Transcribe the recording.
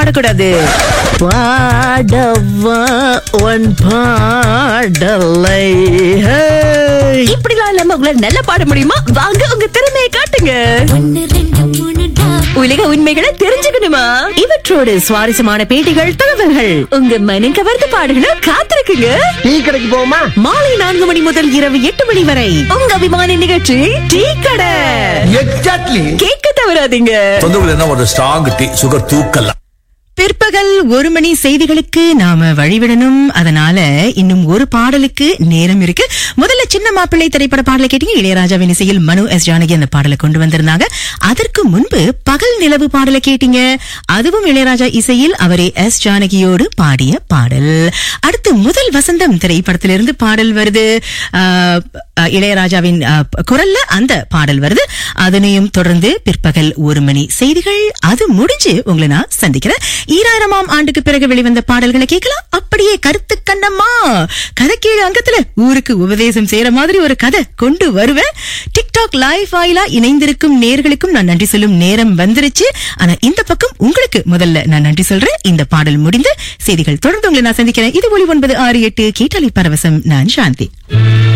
பாடக்கூடாது பாடவா உன் பாடலை ஹே. இப்படிலாம் இல்லாம உங்களால நல்லா பாட முடியுமா வாங்க உங்க திறமையை காட்டுங்க உலக உண்மைகளை தெரிஞ்சுக்கணுமா இவற்றோடு சுவாரஸ்யமான பேட்டிகள் தகவல்கள் உங்க மனம் கவர்ந்த பாடல்களை காத்திருக்குங்க டீ கடைக்கு போவோமா மாலை நான்கு மணி முதல் இரவு எட்டு மணி வரை உங்க அபிமான நிகழ்ச்சி டீ கடை எக்ஸாக்ட்லி கேட்க தவறாதீங்க தொந்தரவு என்ன ஒரு ஸ்ட்ராங் டீ சுகர் தூக்கலாம் பிற்பகல் ஒரு மணி செய்திகளுக்கு நாம வழிவிடணும் அதனால இன்னும் ஒரு பாடலுக்கு நேரம் இருக்கு முதல்ல சின்ன மாப்பிள்ளை திரைப்பட பாடலை கேட்டீங்க இளையராஜாவின் இசையில் மனு எஸ் ஜானகி அந்த பாடலை கொண்டு வந்திருந்தாங்க அதற்கு முன்பு பகல் நிலவு பாடலை கேட்டீங்க அதுவும் இளையராஜா இசையில் அவரே எஸ் ஜானகியோடு பாடிய பாடல் அடுத்து முதல் வசந்தம் திரைப்படத்திலிருந்து பாடல் வருது ஆஹ், ஆஹ், இளையராஜாவின் ஆஹ், குரல்ல அந்த பாடல் வருது அதனையும் தொடர்ந்து பிற்பகல் ஒரு மணி செய்திகள் அது முடிஞ்சு உங்களை நான் சந்திக்கிறேன் ஈராயிரமாம் ஆண்டுக்கு பிறகு வெளிவந்த பாடல்களை கேட்கலாம் அப்படியே கருத்து கண்ணம்மா கதைக்கீழ அங்கத்துல ஊருக்கு உபதேசம் செய்யற மாதிரி ஒரு கதை கொண்டு வருவேன் டிக்டாக் லைவ் வாயிலா இணைந்திருக்கும் நேர்களுக்கும் நான் நன்றி சொல்லும் நேரம் வந்துருச்சு ஆனா இந்த பக்கம் உங்களுக்கு முதல்ல நான் நன்றி சொல்றேன் இந்த பாடல் முடிந்து செய்திகள் தொடர்ந்து உங்களை நான் சந்திக்கிறேன் இது ஒளி ஒன்பது ஆறு எட்டு கேட்டாலி பரவசம் நான் சாந்தி